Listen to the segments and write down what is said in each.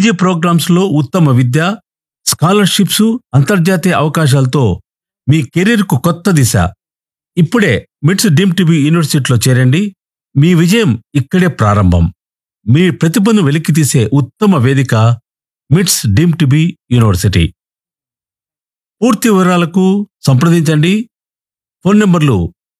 PG programmes లో ఉత్తమ విద్య scholarships అంతర్జాతీయ అవకాశాలతో మీ కెరీర్కు కొత్త దిశ ఇప్పుడే మిట్స్ డీమ్ టీబీ యూనివర్సిటీలో చేరండి మీ విజయం ఇక్కడే ప్రారంభం మీ ప్రతిభను వెలికితీసే ఉత్తమ వేదిక మిట్స్ డీమ్ టీబీ యూనివర్సిటీ పూర్తి వివరాలకు సంప్రదించండి ఫోన్ నంబర్లు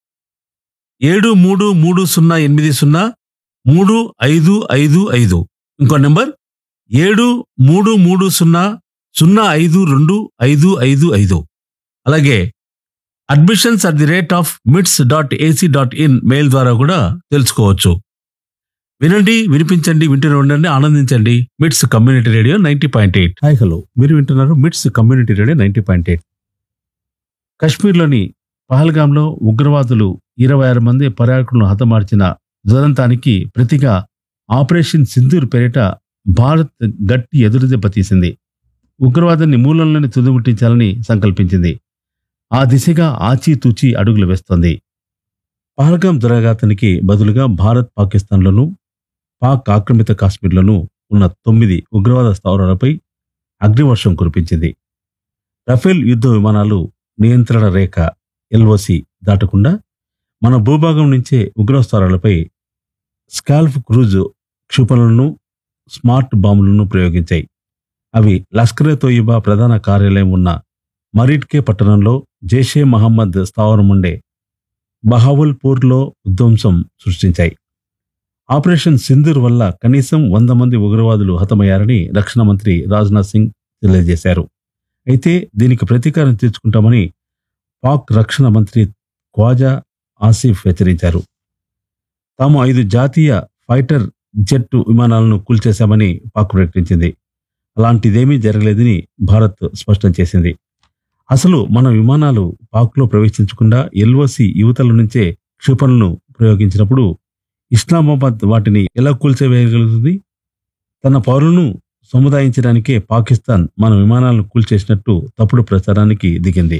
ఏడు మూడు మూడు సున్నా ఎనిమిది సున్నా మూడు ఐదు ఐదు ఐదు ఇంకో నెంబర్ ఏడు మూడు మూడు సున్నా సున్నా ఐదు రెండు ఐదు ఐదు ఐదు అలాగే admissions at the rate of MITS dot AC dot in mail ద్వారా కూడా తెలుసుకోవచ్చు వినండి వినిపించండి వింటూనే ఉండండి ఆనందించండి MITS community radio ninety point eight hi hello మీరు వింటున్నారు MITS community radio ninety point eight కాశ్మీర్లోని పహల్గాంలో ఉగ్రవాదులు ఇరవై ఆరు మంది పర్యాటకులను హతమార్చిన దురంతానికి ప్రతిగా ఆపరేషన్ సింధూర్ పేరిట భారత్ గట్టి ఎదురుదెబ్బ తీసింది ఉగ్రవాదాన్ని మూలంలోనే తుదిముట్టించాలని సంకల్పించింది ఆ దిశగా ఆచితూచి అడుగులు వేస్తోంది పహల్గాం దురాఘాతానికి బదులుగా భారత్ పాకిస్తాన్లోనూ పాక్ ఆక్రమిత కాశ్మీర్లోనూ ఉన్న తొమ్మిది ఉగ్రవాద స్థావరాలపై అగ్నివర్షం కురిపించింది రఫేల్ యుద్ధ విమానాలు నియంత్రణ రేఖ ఎల్ఓసి దాటకుండా మన భూభాగం నుంచే ఉగ్రస్థావరాలపై స్కాల్ఫ్ క్రూజ్ క్షిపణులను స్మార్ట్ బాంబులను ప్రయోగించాయి అవి లష్కరే తోయిబా ప్రధాన కార్యాలయం ఉన్న మరిట్కే పట్టణంలో జైషే మహమ్మద్ స్థావరం ఉండే బహావల్పూర్లో విధ్వంసం సృష్టించాయి ఆపరేషన్ సింధూర్ వల్ల కనీసం వంద మంది ఉగ్రవాదులు హతమయ్యారని రక్షణ మంత్రి రాజ్నాథ్ సింగ్ తెలియజేశారు అయితే దీనికి ప్రతీకారం తీర్చుకుంటామని పాక్ రక్షణ మంత్రి ఖ్వాజా ఆసిఫ్ హెచ్చరించారు తాము ఐదు జాతీయ ఫైటర్ జెట్ విమానాలను కూల్చేశామని పాక్ ప్రకటించింది అలాంటిదేమీ జరగలేదని భారత్ స్పష్టం చేసింది అసలు మన విమానాలు పాక్లో ప్రవేశించకుండా ఎల్ఓసి యువతల నుంచే క్షిపణులను ప్రయోగించినప్పుడు ఇస్లామాబాద్ వాటిని ఎలా కూల్చివేయగలుగుతుంది తన పౌరులను సముదాయించడానికే పాకిస్తాన్ మన విమానాలను కూల్చేసినట్టు తప్పుడు ప్రచారానికి దిగింది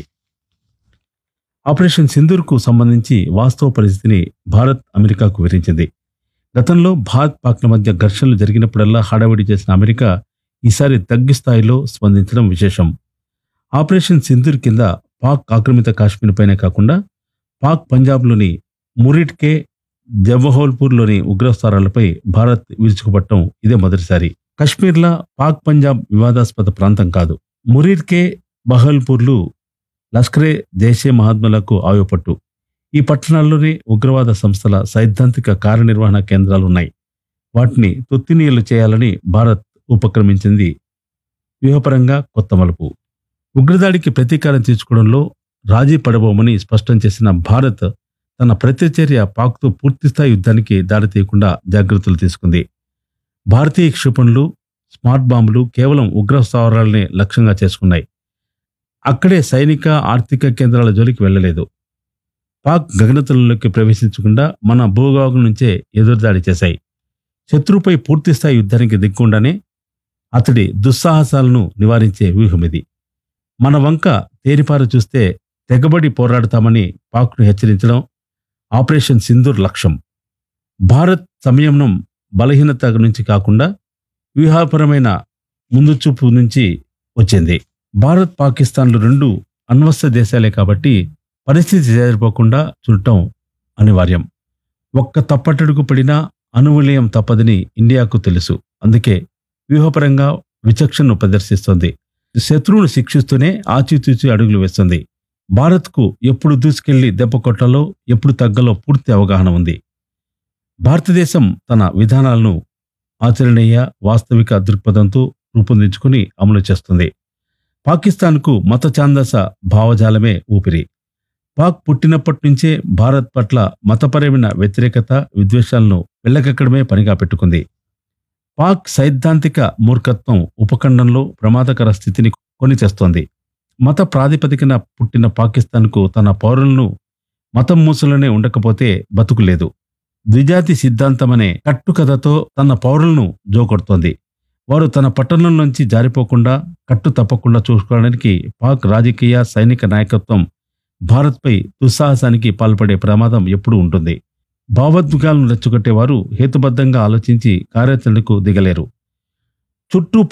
ఆపరేషన్ సింధూర్కు సంబంధించి వాస్తవ పరిస్థితిని భారత్ అమెరికాకు వివరించింది గతంలో భారత్ పాక్ల మధ్య ఘర్షణలు జరిగినప్పుడల్లా హడావిడి చేసిన అమెరికా ఈసారి తగ్గి స్థాయిలో స్పందించడం విశేషం ఆపరేషన్ సింధూర్ కింద పాక్ ఆక్రమిత కాశ్మీర్ పైనే కాకుండా పాక్ పంజాబ్లోని మురిట్కే జవహోల్పూర్లోని ఉగ్రస్థారాలపై భారత్ విరుచుకుపట్టడం ఇదే మొదటిసారి కశ్మీర్లా పాక్ పంజాబ్ వివాదాస్పద ప్రాంతం కాదు మురిట్కే బహల్పూర్లు లష్కరే జైషే మహాత్మలకు ఆయుపట్టు ఈ పట్టణాల్లోనే ఉగ్రవాద సంస్థల సైద్ధాంతిక కార్యనిర్వహణ కేంద్రాలున్నాయి వాటిని తొత్తినీయలు చేయాలని భారత్ ఉపక్రమించింది వ్యూహపరంగా కొత్త మలుపు ఉగ్రదాడికి ప్రతీకారం తీర్చుకోవడంలో రాజీ పడబోమని స్పష్టం చేసిన భారత్ తన ప్రత్యచర్య పాక్తో పూర్తిస్థాయి యుద్ధానికి దారితీయకుండా జాగ్రత్తలు తీసుకుంది భారతీయ క్షిపణులు స్మార్ట్ బాంబులు కేవలం ఉగ్ర స్థావరాలనే లక్ష్యంగా చేసుకున్నాయి అక్కడే సైనిక ఆర్థిక కేంద్రాల జోలికి వెళ్ళలేదు పాక్ గగనతలంలోకి ప్రవేశించకుండా మన భూభాగం నుంచే ఎదురుదాడి చేశాయి శత్రువుపై పూర్తిస్థాయి యుద్ధానికి దిక్కుండానే అతడి దుస్సాహసాలను నివారించే వ్యూహం ఇది మన వంక తేరిపార చూస్తే తెగబడి పోరాడతామని పాక్ను హెచ్చరించడం ఆపరేషన్ సింధూర్ లక్ష్యం భారత్ సంయమనం బలహీనత నుంచి కాకుండా వ్యూహపరమైన ముందు చూపు నుంచి వచ్చింది భారత్ పాకిస్తాన్లు రెండు అణ్వస్త్ర దేశాలే కాబట్టి పరిస్థితి చేరిపోకుండా చూడటం అనివార్యం ఒక్క తప్పటడుగు పడినా అనువలయం తప్పదని ఇండియాకు తెలుసు అందుకే వ్యూహపరంగా విచక్షణను ప్రదర్శిస్తోంది శత్రువును శిక్షిస్తూనే ఆచితూచి అడుగులు వేస్తుంది భారత్కు ఎప్పుడు దూసుకెళ్లి దెబ్బ కొట్టాలో ఎప్పుడు తగ్గలో పూర్తి అవగాహన ఉంది భారతదేశం తన విధానాలను ఆచరణీయ వాస్తవిక దృక్పథంతో రూపొందించుకుని అమలు చేస్తుంది పాకిస్తాన్కు మత ఛాందస భావజాలమే ఊపిరి పాక్ పుట్టినప్పటి నుంచే భారత్ పట్ల మతపరమైన వ్యతిరేకత విద్వేషాలను వెళ్ళకెక్కడమే పనిగా పెట్టుకుంది పాక్ సైద్ధాంతిక మూర్ఖత్వం ఉపఖండంలో ప్రమాదకర స్థితిని కొని తెస్తోంది మత ప్రాతిపదికన పుట్టిన పాకిస్తాన్కు తన పౌరులను మతం మూసలోనే ఉండకపోతే బతుకులేదు ద్విజాతి సిద్ధాంతమనే కట్టుకథతో తన పౌరులను జోకొడుతోంది వారు తన పట్టణం నుంచి జారిపోకుండా కట్టు తప్పకుండా చూసుకోవడానికి పాక్ రాజకీయ సైనిక నాయకత్వం భారత్పై దుస్సాహసానికి పాల్పడే ప్రమాదం ఎప్పుడూ ఉంటుంది భావోద్వేగాలను రెచ్చగొట్టేవారు హేతుబద్ధంగా ఆలోచించి కార్యాచరణకు దిగలేరు చుట్టూ